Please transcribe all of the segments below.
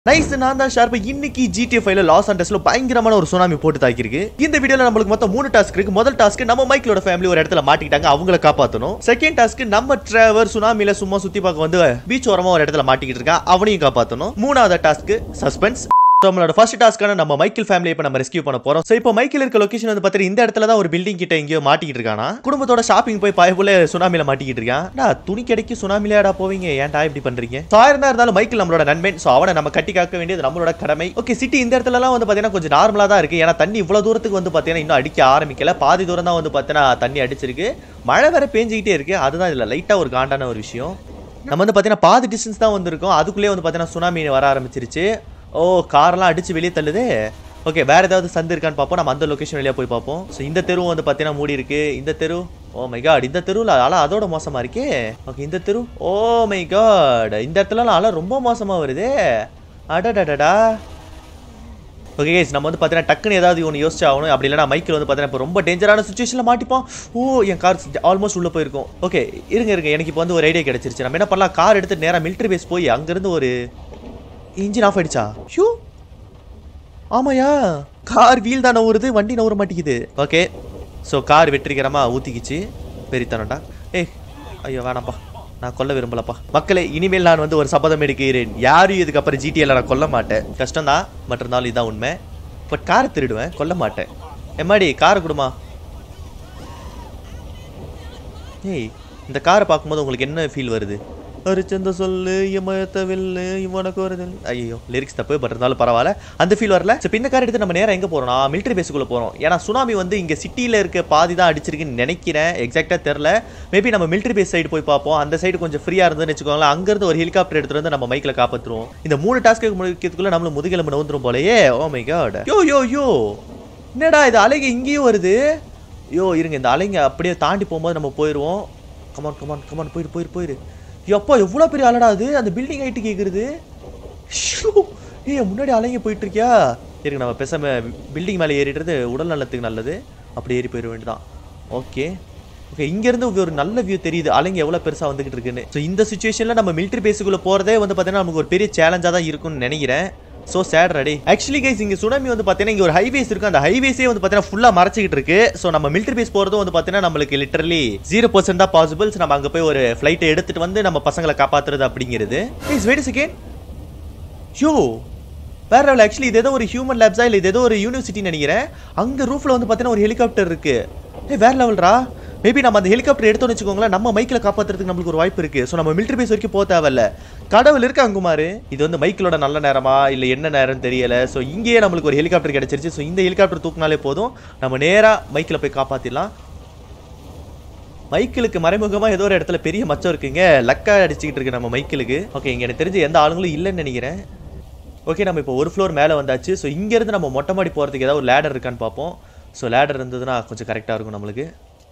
nice நான் தான் sharp இன்னைக்கு ஜிடிஎஃப் ஃபைவ்ல லாஸ் அண்டஸ்ல பயங்கரமான ஒரு சுனாமி போட்டு தாக்கிருக்கு இந்த வீடியோல நம்மளுக்கு மொத்தம் மூணு டாஸ்க் இருக்கு முதல் டாஸ்க் நம்ம மைக்கிளோட ஃபேமிலி ஒரு இடத்துல மாட்டிக்கிட்டாங்க அவங்கள காப்பாத்தணும் செகண்ட் டாஸ்க் நம்ம டிராவர் சுனாமில சும்மா சுத்தி பார்க்க வந்து பீச் ஓரமா ஒரு இடத்துல மாட்டிக்கிட்டு இருக்கான் அவனையும் காப்பாத்தணும் மூணாவது டாஸ்க் சஸ்பென்ஸ் நம்மளோட ஃபர்ஸ்ட் டாஸ்க்கான நம்ம மைக்கேல் ஃபேமிலி இப்போ நம்ம ரெஸ்கியூ பண்ண போறோம் ஸோ இப்போ மைக்கேல் இருக்க லொகேஷன் வந்து பார்த்தீங்கன்னா இந்த இடத்துல தான் ஒரு பில்டிங் கிட்ட எங்கேயோ மாட்டிக்கிட்டு இருக்கானா குடும்பத்தோட ஷாப்பிங் போய் பயப்புல சுனாமில மாட்டிக்கிட்டு இருக்கான் நான் துணி கிடைக்கு சுனாமிலையாடா போவீங்க ஏன்டா இப்படி பண்றீங்க ஸோ ஆயிருந்தா இருந்தாலும் மைக்கேல் நம்மளோட நண்பன் ஸோ அவனை நம்ம கட்டி காக்க வேண்டியது நம்மளோட கடமை ஓகே சிட்டி இந்த இடத்துலலாம் வந்து பார்த்தீங்கன்னா கொஞ்சம் நார்மலாக தான் இருக்கு ஏன்னா தண்ணி இவ்வளோ தூரத்துக்கு வந்து பார்த்தீங்கன்னா இன்னும் அடிக்க ஆரம்பிக்கல பாதி தூரம் தான் வந்து பார்த்தீங்கன்னா தண்ணி அடிச்சிருக்கு மழை வேற பேஞ்சிக்கிட்டே இருக்கு அதுதான் இதில் லைட்டாக ஒரு காண்டான ஒரு விஷயம் நம்ம வந்து பார்த்தீங்கன்னா பாதி டிஸ்டன்ஸ் தான் வந்திருக்கோம் அதுக்குள்ளேயே வந்து பார்த்தீங்கன்னா சுனாமி வர ஆரம்பிச்சிருச்சு ஓ கார்லாம் அடிச்சு வெளியே தள்ளுதே ஓகே வேற ஏதாவது சந்து இருக்கான்னு பார்ப்போம் நம்ம அந்த லொகேஷன் வழியா போய் பார்ப்போம் ஸோ இந்த தெரு வந்து பார்த்தீங்கன்னா மூடி இருக்கு இந்த தெரு ஓ மை காட் இந்த தெருவில் அலை அதோட மோசமா இருக்கே ஓகே இந்த தெரு ஓ மை காட் இந்த இடத்துலலாம் அலை ரொம்ப மோசமா வருதே அடடடடா ஓகே கைஸ் நம்ம வந்து பார்த்தீங்கன்னா டக்குன்னு ஏதாவது ஒன்று யோசிச்சு ஆகணும் அப்படி இல்லைனா மைக்கில் வந்து பார்த்தீங்கன்னா இப்போ ரொம்ப டேஞ்சரான சுச்சுவேஷனில் மாட்டிப்போம் ஓ என் கார் ஆல்மோஸ்ட் உள்ளே போயிருக்கும் ஓகே இருங்க இருங்க எனக்கு இப்போ வந்து ஒரு ஐடியா கிடைச்சிருச்சு நம்ம என்ன பண்ணலாம் கார் எடுத்து நேராக மிலிட்டரி பேஸ் போய் அங்கேருந்து ஒரு இன்ஜின் ஆஃப் ஆயிடுச்சா ஷூ ஆமாயா கார் வீல் தான் நவுறுது வண்டி நவுற மாட்டேங்குது ஓகே ஸோ கார் வெற்றிகரமாக ஊற்றிக்கிச்சு பெரித்தனடா ஏய் ஐயோ வேணாம்ப்பா நான் கொல்ல விரும்பலப்பா மக்களே இனிமேல் நான் வந்து ஒரு சபதம் எடுக்கிறேன் யாரையும் இதுக்கப்புறம் ஜிடிஎல்ல நான் கொல்ல மாட்டேன் கஷ்டம்தான் பட் இருந்தாலும் இதுதான் உண்மை பட் காரை திருடுவேன் கொல்ல மாட்டேன் எம்மாடி காரை கொடுமா ஏய் இந்த காரை பார்க்கும்போது உங்களுக்கு என்ன ஃபீல் வருது அரிச்சந்த சொல்லு இமயத்த வில்லு இவனுக்கு வருது ஐயோ லிரிக்ஸ் தப்பு பட் இருந்தாலும் பரவாயில்ல அந்த ஃபீல் வரல இப்போ இந்த கார் எடுத்து நம்ம நேரம் எங்கே போகிறோம்னா மிலிட்டரி பேஸுக்குள்ளே போகிறோம் ஏன்னா சுனாமி வந்து இங்கே சிட்டியில் இருக்க பாதி தான் அடிச்சிருக்குன்னு நினைக்கிறேன் எக்ஸாக்டாக தெரில மேபி நம்ம மிலிட்டரி பேஸ் சைடு போய் பார்ப்போம் அந்த சைடு கொஞ்சம் ஃப்ரீயாக இருந்துன்னு வச்சுக்கோங்களேன் அங்கேருந்து ஒரு ஹெலிகாப்டர் எடுத்துகிட்டு வந்து நம்ம மைக்கில் காப்பாற்றுருவோம் இந்த மூணு டாஸ்க்கு முடிக்கிறதுக்குள்ளே நம்மளும் முதுகெலும்பு நவுந்துரும் போலயே ஓ மை காட் யோ யோ யோ என்னடா இது அலைங்க இங்கேயும் வருது யோ இருங்க இந்த அலைங்க அப்படியே தாண்டி போகும்போது நம்ம போயிடுவோம் கமான் கமான் கமான் போயிரு போயிரு போயிரு எப்பா எவ்வளோ பெரிய அலடா அது அந்த பில்டிங் ஹைட்டு கேட்குறது ஏய் முன்னாடி அலைங்க போயிட்டு இருக்கியா இருங்க நம்ம பேசாம பில்டிங் மேலே ஏறிடுறது உடல் நலத்துக்கு நல்லது அப்படி ஏறி போயிட வேண்டியதான் ஓகே ஓகே இங்கேருந்து ஒரு நல்ல வியூ தெரியுது அலைங்க எவ்வளோ பெருசாக வந்துகிட்டு இருக்குன்னு ஸோ இந்த சுச்சுவேஷனில் நம்ம மிலிட்டரி பேஸுக்குள்ளே போகிறதே வந்து பார்த்தீங்கன்னா நமக்கு ஒரு பெரிய சேலஞ்சாக தான் இருக்கும்னு நினைக்கிறேன் so sad ready actually guys இங்கே சுனாமி வந்து பார்த்தீங்கன்னா இங்கே ஒரு ஹைவேஸ் இருக்கு அந்த ஹைவேஸே வந்து பார்த்தீங்கன்னா ஃபுல்லாக மறைச்சிக்கிட்டு இருக்கு ஸோ நம்ம மிலிட்டரி பேஸ் போகிறதும் வந்து பார்த்தீங்கன்னா நம்மளுக்கு லிட்டரலி ஜீரோ பர்சன்ட் தான் பாசிபிள்ஸ் நம்ம அங்கே போய் ஒரு ஃப்ளைட்டை எடுத்துட்டு வந்து நம்ம பசங்களை காப்பாற்றுறது அப்படிங்கிறது கைஸ் வெயிட் செகண்ட் ஷோ வேற லெவல் ஆக்சுவலி இது ஏதோ ஒரு ஹியூமன் லேப்ஸா இல்லை இது ஏதோ ஒரு யூனிவர்சிட்டின்னு நினைக்கிறேன் அங்கே ரூஃபில் வந்து பார்த்தீங்கன்னா ஒரு ஹெலிகாப்டர் இருக்கு ஏ வேற லெவல்ரா மேபி நம்ம அந்த ஹெலிகாப்டர் எடுத்தோம்னு வச்சுக்கோங்களேன் நம்ம மைக்கில் காப்பாற்றுறதுக்கு நம்மளுக்கு ஒரு வாய்ப்பு இருக்கு ஸோ நம்ம மிலிட்டரி பேஸ் வரைக்கும் போக தேவையில்ல கடவுள் இருக்கா குமார் இது வந்து மைக்கிலோட நல்ல நேரமா இல்லை என்ன நேரம் தெரியல ஸோ இங்கேயே நம்மளுக்கு ஒரு ஹெலிகாப்டர் கிடைச்சிருச்சு ஸோ இந்த ஹெலிகாப்டர் தூக்குனாலே போதும் நம்ம நேராக மைக்கில் போய் காப்பாற்றிடலாம் மைக்கிளுக்கு மறைமுகமாக ஏதோ ஒரு இடத்துல பெரிய மச்சம் இருக்குங்க லக்கா அடிச்சுக்கிட்டு இருக்கு நம்ம மைக்கிளுக்கு ஓகே இங்கே எனக்கு தெரிஞ்சு எந்த ஆளுங்களும் இல்லைன்னு நினைக்கிறேன் ஓகே நம்ம இப்போ ஒரு ஃப்ளோர் மேலே வந்தாச்சு ஸோ இங்கேருந்து நம்ம மொட்டை மாடி போகிறதுக்கு ஏதாவது ஒரு லேடர் இருக்கான்னு பார்ப்போம் ஸோ லேடர் இருந்ததுன்னா கொஞ்சம் கரெக்டாக இருக்கும் நம்மளுக்கு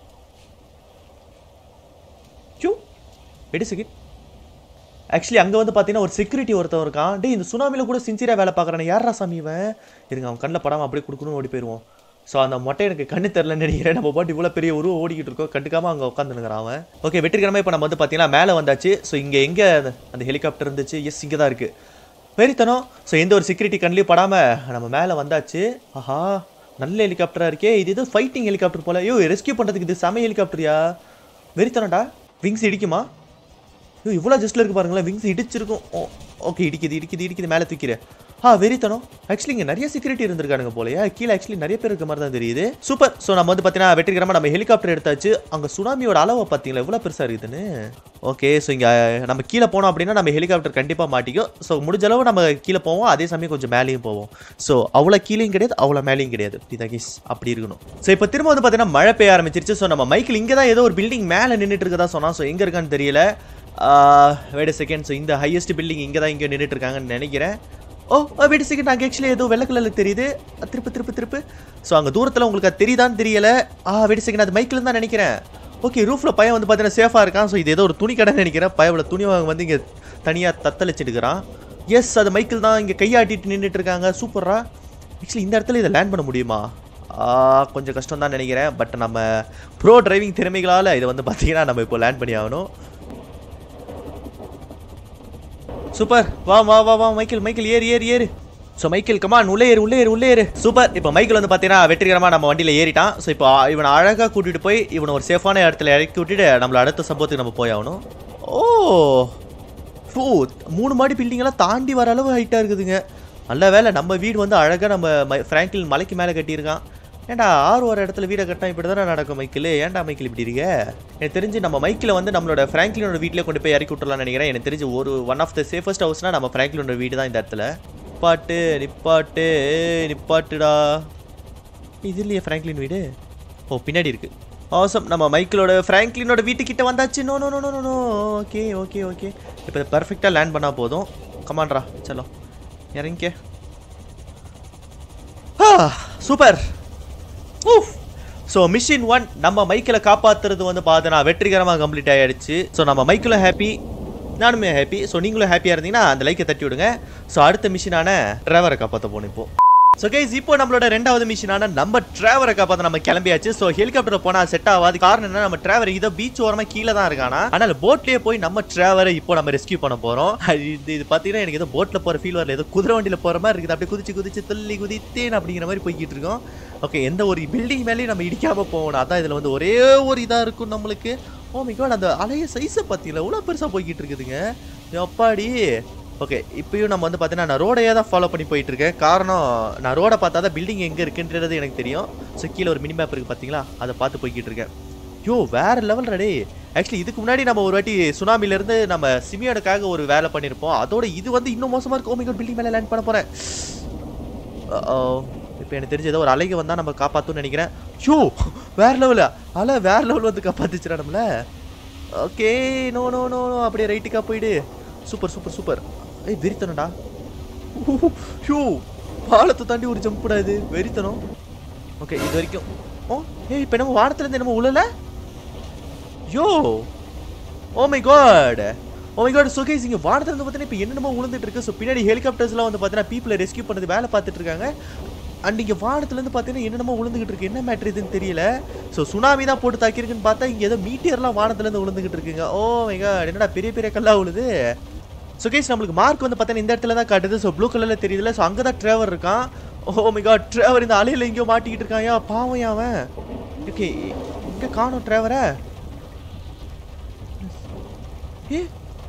ஷூ வெடி செகண்ட் ஆக்சுவலி அங்கே வந்து பார்த்தீங்கன்னா ஒரு செக்யூரிட்டி ஒருத்தன் இருக்கான் டேய் இந்த சுனாமியில் கூட சின்சியராக வேலை பார்க்குறான் யாரா சாமி இவன் இருங்க அவன் கண்ணில் படாமல் அப்படியே கொடுக்கணும் ஓடி போயிடுவோம் ஸோ அந்த மொட்டை எனக்கு கண்ணு தெரிலன்னு நினைக்கிறேன் நம்ம பாட்டு இவ்வளோ பெரிய உருவம் ஓடிக்கிட்டு இருக்கோம் கண்டுக்காமல் அங்கே உட்காந்துருக்கிறான் அவன் ஓகே வெற்றிகரமாக இப்போ நம்ம வந்து பார்த்தீங்கன்னா மேலே வந்தாச்சு ஸோ இங்கே எங்கே அந்த ஹெலிகாப்டர் இருந்துச்சு எஸ் இங்கே தான் இருக்குது வெறித்தனம் ஸோ எந்த ஒரு செக்யூரிட்டி கண்ணிலையும் படாமல் நம்ம மேலே வந்தாச்சு ஆஹா நல்ல ஹெலிகாப்டராக இருக்கே இது ஏதோ ஃபைட்டிங் ஹெலிகாப்டர் போல ஐயோ ரெஸ்கியூ பண்ணுறதுக்கு இது செம ஹெலிகாப்டரியா வெறித்தனடா விங்ஸ் இடிக்குமா ஐயோ இவ்வளோ ஜஸ்ட்டில் இருக்கு பாருங்களேன் விங்ஸ் இடிச்சிருக்கும் ஓ ஓகே இடிக்குது இடிக்குது இடிக்குது மேலே தூக்கிறேன் ஆ வெறித்தனம் ஆக்சுவலி இங்கே நிறைய செக்யூரிட்டி இருந்திருக்கானுங்க போலயா கீழே ஆக்சுவலி நிறைய பேர் இருக்க மாதிரி தான் தெரியுது சூப்பர் ஸோ நம்ம வந்து பார்த்தீங்கன்னா வெற்றிகரமாக நம்ம ஹெலிகாப்டர் எடுத்தாச்சு அங்கே சுனாமியோட அளவை பார்த்தீங்களா எவ்வளோ பெருசாக இருக்குதுன்னு ஓகே ஸோ இங்கே நம்ம கீழே போனோம் அப்படின்னா நம்ம ஹெலிகாப்டர் கண்டிப்பாக மாட்டிக்கும் ஸோ முடிஞ்ச அளவு நம்ம கீழே போவோம் அதே சமயம் கொஞ்சம் மேலேயும் போவோம் ஸோ அவ்வளோ கீழேயும் கிடையாது அவ்வளோ மேலேயும் கிடையாது இதான் கேஸ் அப்படி இருக்கணும் ஸோ இப்போ திரும்ப வந்து பார்த்தீங்கன்னா மழை பெய்ய ஆரம்பிச்சிருச்சு ஸோ நம்ம மைக்கில் இங்கே தான் ஏதோ ஒரு பில்டிங் மேலே நின்றுட்டு இருக்கதா சொன்னால் ஸோ எங்கே இருக்கான்னு தெரியல வெயிட் செகண்ட் ஸோ இந்த ஹையஸ்ட் பில்டிங் இங்கே தான் இங்கே நின்றுட்டு இருக்காங்கன்னு நினைக்கிறேன் ஓ வெயிட் செகண்ட் அங்கே ஆக்சுவலி ஏதோ வெள்ளை கலரில் தெரியுது அ, திருப்பு திருப்பு திருப்பு ஸோ அங்கே தூரத்தில் உங்களுக்கு அது தெரியுதான்னு தெரியல ஆ வெயிட் செகண்ட் அது மைக்கில் தான் நினைக்கிறேன் ஓகே ரூஃபில் பையன் வந்து பார்த்தீங்கன்னா சேஃபாக இருக்கான் ஸோ இது ஏதோ ஒரு துணி கடைன்னு நினைக்கிறேன் பையன் துணி வாங்க வந்து இங்கே தனியாக தத்தளிச்சிட்டுக்கிறான் எஸ் அது மைக்கிள் தான் இங்கே கையாட்டிட்டு நின்றுட்டு இருக்காங்க சூப்பரா ஆக்சுவலி இந்த இடத்துல இதை லேண்ட் பண்ண முடியுமா ஆ, கொஞ்சம் கஷ்டம் தான் நினைக்கிறேன் பட் நம்ம ப்ரோ டிரைவிங் திறமைகளால் இதை வந்து பார்த்தீங்கன்னா நம்ம இப்போ லேண்ட் பண்ணி ஆகணும் சூப்பர் வா வா வா வா மைக்கேல் மைக்கேல் ஏறு ஏறு ஏறு ஸோ மைக்கேல் கமான் உள்ளே ஏறு உள்ளே ஏறு உள்ளே ஏறு சூப்பர் இப்போ மைக்கேல் வந்து பார்த்தீங்கன்னா வெற்றிகரமாக நம்ம வண்டியில் ஏறிட்டான் ஸோ இப்போ இவனை அழகாக கூட்டிகிட்டு போய் இவனை ஒரு சேஃபான இடத்துல இறக்கி விட்டுட்டு நம்மள அடுத்த சம்பவத்துக்கு நம்ம போய் ஆகணும் ஓ ஓ மூணு மாடி பில்டிங்கெல்லாம் தாண்டி வர அளவு ஹைட்டாக இருக்குதுங்க நல்ல வேலை நம்ம வீடு வந்து அழகாக நம்ம மை- ஃப்ராங்க்லின் மலைக்கு மேலே கட்டியிருக்கான் ஏன்டா ஆறு ஒரு இடத்துல வீடை கட்டினா இப்படி தானே நடக்கும் மைக்கிள் ஏன்டா மைக்கிள் இப்படி இருக்க எனக்கு தெரிஞ்சு நம்ம மைக்கில் வந்து நம்மளோட ஃப்ராங்க்லினோட வீட்டிலே கொண்டு போய் இறக்கி விட்டுலாம்னு நினைக்கிறேன் எனக்கு தெரிஞ்சு ஒரு ஒன் ஆஃப் த சேஃபஸ்ட் ஹவுஸ்னா நம்ம ஃப்ராங்க்லினோட வீடு தான் இந்த இடத்துல நிப்பாட்டு நிப்பாட்டு நிப்பாட்டுடா இது இல்லையே ஃப்ராங்க்லின் வீடு ஓ பின்னாடி இருக்கு ஆசம் நம்ம மைக்கிளோட ஃப்ராங்க்லினோட வீட்டுக்கிட்ட வந்தாச்சு no no no no no okay okay okay இப்போ பர்ஃபெக்டாக லேண்ட் பண்ணால் போதும் கமான்ரா சலோ இறங்கிக்க சூப்பர் ஸோ மிஷின் ஒன் நம்ம மைக்கில் காப்பாத்துறது வந்து பார்த்தீங்கன்னா வெற்றிகரமாக கம்ப்ளீட் ஆயிடுச்சு ஸோ நம்ம மைக்கிலும் ஹாப்பி நானுமே ஹாப்பி ஸோ நீங்களும் ஹாப்பியாக இருந்தீங்கன்னா அந்த லைக்கை தட்டி விடுங்க ஸோ அடுத்த மிஷினான டிரைவரை காப்பாற்ற போகணும் இப்போ ஸோ கைஸ் இப்போ நம்மளோட ரெண்டாவது மிஷினான நம்ம டிரைவரை காப்பாற்ற நம்ம கிளம்பியாச்சு ஸோ ஹெலிகாப்டர் போனால் செட் ஆகாது காரணம் என்ன நம்ம டிரைவர் இதோ பீச் ஓரமாக கீழே தான் இருக்கானா ஆனால் போட்லேயே போய் நம்ம டிரைவரை இப்போ நம்ம ரெஸ்கியூ பண்ண போகிறோம் இது இது பார்த்தீங்கன்னா எனக்கு ஏதோ போட்டில் போகிற ஃபீல் வரல ஏதோ குதிரை வண்டியில் போகிற மாதிரி இருக்குது அப்படியே குதிச்சு குதிச்சு துள்ளி குதித்தேன் அப்படிங்கிற மாதிரி போய்கிட்டு இருக்கோம் ஓகே எந்த ஒரு பில்டிங் மேலேயும் நம்ம இடிக்காம போகணும் அதான் இதில் வந்து ஒரே ஒரு இதாக இருக்கும் நம்மளுக்கு ஓ மிக அந்த அலைய சைஸை பார்த்தீங்களா இவ்வளோ பெருசாக போய்கிட்டு இருக்குதுங்க அப்பாடி ஓகே இப்பயும் நம்ம வந்து பார்த்தீங்கன்னா நான் ரோடையே தான் ஃபாலோ பண்ணி போயிட்டு இருக்கேன் காரணம் நான் ரோடை பார்த்தா தான் பில்டிங் எங்கே இருக்குன்றது எனக்கு தெரியும் ஸோ கீழே ஒரு மினி மேப் இருக்குது பார்த்தீங்களா அதை பார்த்து போய்கிட்டு இருக்கேன் யோ வேற லெவல் ரெடே ஆக்சுவலி இதுக்கு முன்னாடி நம்ம ஒரு வாட்டி சுனாமிலேருந்து நம்ம சிமியோடக்காக ஒரு வேலை பண்ணியிருப்போம் அதோட இது வந்து இன்னும் மோசமாக இருக்கும் ஓமிகோ பில்டிங் மேலே லேண்ட் பண்ண போகிறேன் இப்போ எனக்கு தெரிஞ்ச ஏதோ ஒரு அலைக வந்தால் நம்ம காப்பாற்றும்னு நினைக்கிறேன் ஷோ வேற லெவலு அலை வேற லெவல் வந்து காப்பாத்துச்சுடா நம்மள okay no no no no அப்படியே ரைட்டுக்கா போயிடு சூப்பர் சூப்பர் சூப்பர் ஏய் வெறித்தனடா ஷோ பாலத்தை தாண்டி ஒரு ஜம்ப்டா இது வெறித்தனம் ஓகே இது வரைக்கும் ஓ ஏய் இப்போ நம்ம வானத்துலேருந்து என்னமோ உழல yo oh my god oh my god சுகேஸ் இங்கே வானத்துல இருந்து பார்த்தீங்கன்னா இப்போ என்னென்னமோ உளுந்துட்டு இருக்கு ஸோ பின்னாடி ஹெலிகாப்டர்ஸ்லாம் வந்து பார்த்தீங்கன்னா பீப்புளை ரெஸ்கியூ பண்ணது வேலை பார்த்துட்டு இருக்காங்க அண்ட் இங்கே வானத்துலேருந்து பார்த்தீங்கன்னா என்னென்னமோ உளுந்துகிட்டு இருக்கு என்ன மேட்ரு இதுன்னு தெரியல ஸோ சுனாமி தான் போட்டு தாக்கியிருக்குன்னு பார்த்தா இங்கே ஏதோ மீட்டியர்லாம் வானத்துலேருந்து உளுந்துகிட்டு இருக்குங்க ஓ மை காட் என்னடா பெரிய பெரிய கல்லா உழுது சுகேஷ் நம்மளுக்கு மார்க் வந்து பார்த்தீங்கன்னா இந்த இடத்துல தான் காட்டுது ஸோ ப்ளூ கலரில் தெரியுதுல ஸோ அங்கே தான் ட்ரேவர் இருக்கான் ஓ மை காட் ட்ரேவர் இந்த அலையில் எங்கேயோ மாட்டிக்கிட்டு இருக்கான் யா பாவம் யா அவன் ஓகே இங்கே காணும் ட்ரேவரை ஏ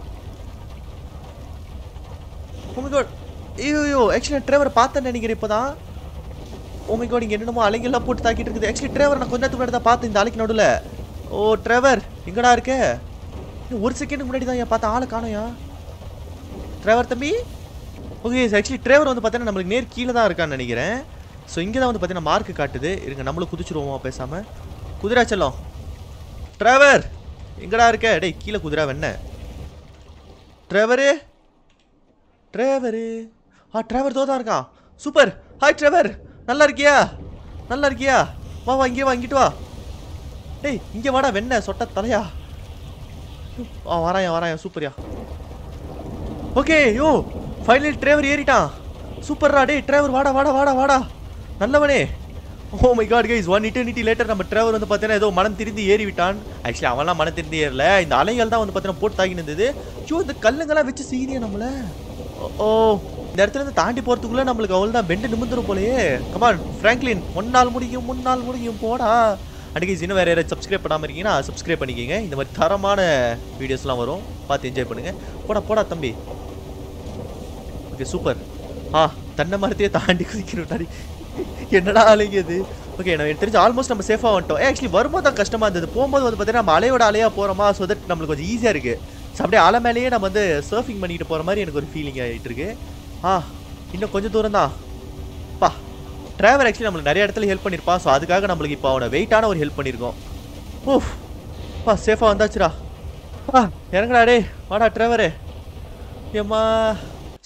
ஓ மை காட் ஐயோ ஐயோ ஆக்சுவலி டிரைவர் பார்த்தேன்னு நினைக்கிறேன் இப்போதான் ஓ மை காட் இங்கே என்னென்னமோ அலைங்கெல்லாம் போட்டு தாக்கிட்டு இருக்குது ஆக்சுவலி டிரைவர் நான் கொஞ்ச நேரத்துக்கு முன்னாடி தான் பார்த்தேன் இந்த அலைக்கு நடுவில் ஓ டிரைவர் எங்கடா இருக்க இன்னும் ஒரு செகண்ட் முன்னாடி தான் ஏன் பார்த்தேன் ஆளை காணோயா டிரைவர் தம்பி ஓகே ஆக்சுவலி டிரைவர் வந்து பார்த்தீங்கன்னா நம்மளுக்கு நேர் கீழே தான் இருக்கான்னு நினைக்கிறேன் ஸோ இங்கே தான் வந்து பார்த்தீங்கன்னா மார்க் காட்டுது இருங்க நம்மளும் குதிச்சிருவோமா பேசாமல் குதிரா செல்லம் டிரைவர் எங்கடா இருக்க டேய் கீழே குதிரா வெண்ண டிரைவரு டிரைவரு ஆ டிரைவர் தோ தான் இருக்கான் சூப்பர் ஹாய் டிரைவர் நல்லா இருக்கியா நல்லா இருக்கியா வா வா இங்கே வா இங்கிட்டு வா டேய் இங்கே வாடா வெண்ண சொட்ட தலையா ஆ வராயா வராயா சூப்பர்யா ஓகே யோ ஃபைனலி டிரைவர் ஏறிட்டான் சூப்பர்ரா டேய் டிரைவர் வாடா வாடா வாடா வாடா நல்லவனே oh my god guys one eternity later நம்ம டிரைவர் வந்து பார்த்தீங்கன்னா ஏதோ மனம் திருந்தி ஏறி விட்டான் ஆக்சுவலி அவன்லாம் மனம் திருந்தி ஏறல இந்த அலைகள் தான் வந்து பார்த்தீங்கன்னா போட்டு தாக்கி இருந்தது ஐயோ இந்த கல்லுங்கெல்லாம் வச்சு சீரியா நம்மள ஓ- ஓ இந்த இடத்துல இருந்து தாண்டி போறதுக்குள்ள நம்மளுக்கு அவள் தான் பெண்டு நிமிந்துரும் போலயே கமான் ஃப்ராங்க்லின் முன்னால் முடியும் முன்னால் முடியும் போடா அன்றைக்கி இன்னும் வேறு யாராவது சப்ஸ்கிரைப் பண்ணாமல் இருக்கீங்கன்னா சப்ஸ்கிரைப் பண்ணிக்கோங்க இந்த மாதிரி தரமான வீடியோஸ்லாம் வரும் பார்த்து என்ஜாய் பண்ணுங்க போடா போடா தம்பி ஓகே சூப்பர் ஆ தன்னை மரத்தையே தாண்டி குதிக்கணும் என்னடா அலைங்க இது ஓகே நான் எனக்கு தெரிஞ்சு ஆல்மோஸ்ட் நம்ம சேஃபாக வந்துட்டோம் ஆக்சுவலி வரும்போது தான் கஷ்டமாக இருந்தது போகும்போது வந்து பார்த்தீங்கன்னா நம்ம அலையோட அலையாக போகிறோமா ஸோ தட் நம்மளுக்கு கொஞ்சம் ஈஸியாக இருக்குது ஸோ அப்படியே அலை மேலேயே நம்ம வந்து சர்ஃபிங் பண்ணிட்டு போகிற மாதிரி எனக்கு ஒரு ஃபீலிங் ஆகிட்டு இருக்கு ஆ இன்னும் கொஞ்சம் தூரம் தான் பா டிரைவர் ஆக்சுவலி நம்மளுக்கு நிறைய இடத்துல ஹெல்ப் பண்ணியிருப்பான் ஸோ அதுக்காக நம்மளுக்கு இப்போ அவனை வெயிட்டான ஒரு ஹெல்ப் பண்ணியிருக்கோம் ஓஃப் பா சேஃபாக வந்தாச்சுடா பா இறங்கடா டே வாடா டிரைவரு ஏம்மா ஸோ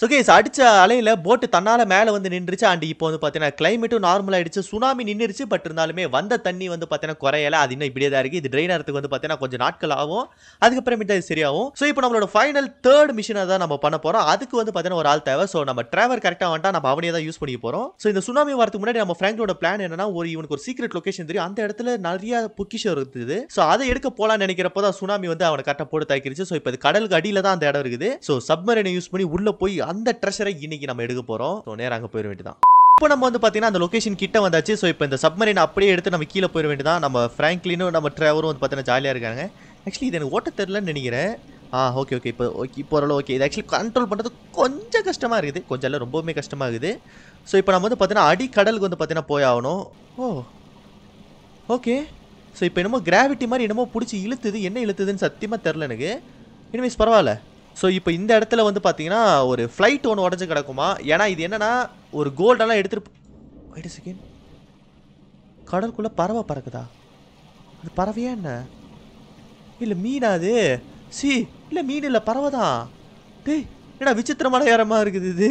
ஸோ கேஸ் அடிச்ச அலையில போட்டு தன்னால மேலே வந்து நின்றுச்சு அண்ட் இப்போ வந்து பார்த்தீங்கன்னா கிளைமேட்டும் நார்மல் ஆயிடுச்சு சுனாமி நின்றுச்சு பட் இருந்தாலுமே வந்த தண்ணி வந்து பார்த்தீங்கன்னா குறையல அது இன்னும் இப்படியே தான் இருக்கு இது ட்ரெயின் ஆகிறதுக்கு வந்து பார்த்தீங்கன்னா கொஞ்சம் நாட்கள் ஆகும் அதுக்கப்புறமேட்டு அது சரியாகும் ஸோ இப்போ நம்மளோட ஃபைனல் தேர்ட் மிஷினை தான் நம்ம பண்ண போறோம் அதுக்கு வந்து பார்த்தீங்கன்னா ஒரு ஆள் தேவை ஸோ நம்ம டிராவர் கரெக்டாக வந்துட்டா நம்ம அவனையே தான் யூஸ் பண்ணி போறோம் ஸோ இந்த சுனாமி வரதுக்கு முன்னாடி நம்ம ஃப்ராங்கோட பிளான் என்னன்னா ஒரு இவனுக்கு ஒரு சீக்ரெட் லொகேஷன் தெரியும் அந்த இடத்துல நிறைய பொக்கிஷம் இருக்குது ஸோ அதை எடுக்க போலாம்னு நினைக்கிறப்போ தான் சுனாமி வந்து அவனை கரெக்டாக போட்டு தாக்கிருச்சு ஸோ இப்போ இது கடலுக்கு அடியில தான் அந்த இடம் இருக்குது ஸோ சப்மரீனை யூஸ் பண்ணி உள்ள போய் அந்த ட்ரெஷரை இன்னைக்கு நம்ம எடுக்க போறோம் ஸோ நேரம் அங்கே போயிட வேண்டியதான் இப்போ நம்ம வந்து பார்த்தீங்கன்னா அந்த லொகேஷன் கிட்ட வந்தாச்சு ஸோ இப்போ இந்த சப்மரீன் அப்படியே எடுத்து நம்ம கீழே போயிட வேண்டியதான் நம்ம ஃப்ராங்க்லினும் நம்ம ட்ராவரும் வந்து பார்த்தீங்கன்னா ஜாலியாக இருக்காங்க ஆக்சுவலி இது எனக்கு ஓட்ட தெரிலன்னு நினைக்கிறேன் ஆ ஓகே ஓகே இப்போ ஓகே இப்போ ஓரளவு ஓகே இது ஆக்சுவலி கண்ட்ரோல் பண்ணுறது கொஞ்சம் கஷ்டமாக இருக்குது கொஞ்சம் இல்லை ரொம்பவுமே கஷ்டமாக இருக்குது ஸோ இப்போ நம்ம வந்து பார்த்தீங்கன்னா அடிக்கடலுக்கு வந்து பார்த்தீங்கன்னா போய் ஆகணும் ஓ ஓகே ஸோ இப்போ என்னமோ கிராவிட்டி மாதிரி என்னமோ பிடிச்சி இழுத்துது என்ன இழுத்துதுன்னு சத்தியமாக தெரில எனக்கு இனிமேஸ் பரவாயில்ல ஸோ இப்போ இந்த இடத்துல வந்து பார்த்தீங்கன்னா ஒரு ஃப்ளைட் ஒன்று உடஞ்சி கிடக்குமா ஏன்னா இது என்னன்னா ஒரு கோல்டெல்லாம் எடுத்துட்டு வெயிட் செகண்ட் கடலுக்குள்ளே பறவை பறக்குதா அது பறவையா என்ன இல்லை மீனா அது சி இல்லை மீன் இல்லை பறவை தான் டேய் என்னடா விசித்திரமான இடமா இருக்குது இது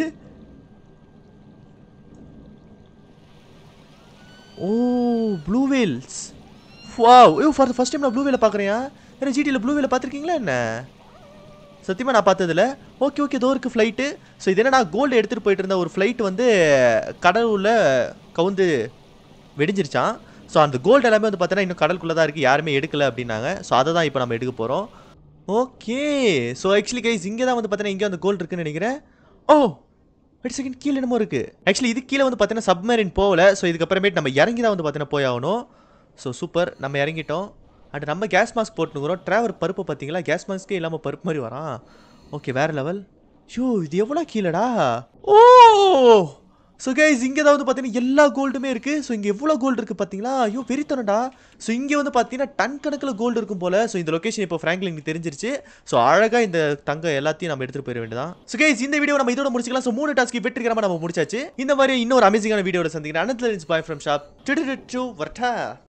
ஓ ப்ளூ வேல்ஸ் வாவ் ஐயோ ஃபார் ஃபர்ஸ்ட் டைம் நான் ப்ளூ வேலை பார்க்குறேன் ஏன்னா ஜிடியில் ப்ளூ வேலை பார்த்துருக்கீங்களா என்ன சத்தியமாக நான் பார்த்ததில்ல ஓகே ஓகே இதோ இருக்குது ஃப்ளைட்டு ஸோ இது என்னன்னா கோல்டு எடுத்துகிட்டு போயிட்டு இருந்த ஒரு ஃப்ளைட் வந்து கடவுளில் கவுந்து வெடிஞ்சிருச்சான் ஸோ அந்த கோல்டு எல்லாமே வந்து பார்த்தீங்கன்னா இன்னும் கடலுக்குள்ளே தான் இருக்குது யாருமே எடுக்கல அப்படின்னாங்க ஸோ அதை தான் இப்போ நம்ம எடுக்க போகிறோம் ஓகே ஸோ ஆக்சுவலி கைஸ் இங்கே தான் வந்து பார்த்தீங்கன்னா இங்கே அந்த கோல்டு இருக்குன்னு நினைக்கிறேன் ஓ வெயிட் செகண்ட் கீழே என்னமோ இருக்குது ஆக்சுவலி இது கீழே வந்து பார்த்தீங்கன்னா சப்மரின் போகல ஸோ இதுக்கப்புறமேட்டு நம்ம இறங்கி தான் வந்து பார்த்தீங்கன்னா போய் ஆகணும் ஸோ சூப்பர் நம்ம இறங்கிட்டோம் அண்ட் நம்ம கேஸ் மாஸ்க் போட்டுக்கிறோம் டிராவர் பருப்பு பார்த்தீங்களா கேஸ் மாஸ்க்கே இல்லாமல் பருப்பு மாதிரி வரான் ஓகே வேற லெவல் ஷோ இது எவ்வளோ கீழடா ஓ ஸோ கைஸ் இங்கே தான் வந்து பார்த்தீங்கன்னா எல்லா கோல்டுமே இருக்குது ஸோ இங்கே எவ்வளோ கோல்டு இருக்குது பார்த்தீங்களா ஐயோ வெறித்தனடா ஸோ இங்கே வந்து பார்த்தீங்கன்னா டன் கணக்கில் கோல்டு இருக்கும் போல ஸோ இந்த லொகேஷன் இப்போ ஃப்ராங்க்லின் தெரிஞ்சிருச்சு ஸோ அழகாக இந்த தங்கம் எல்லாத்தையும் நம்ம எடுத்துகிட்டு போயிட வேண்டியதான் ஸோ கைஸ் இந்த வீடியோ நம்ம இதோட முடிச்சுக்கலாம் ஸோ மூணு டாஸ்க்கு வெற்றிகரமாக நம்ம முடிச்சாச்சு இந்த மாதிரி இன்னொரு அமேசிங்கான வீடியோட சந்திக்கிறேன் அனந்தல் பாய் ஃப்ரம் ஷாப் டு வர்ட்டா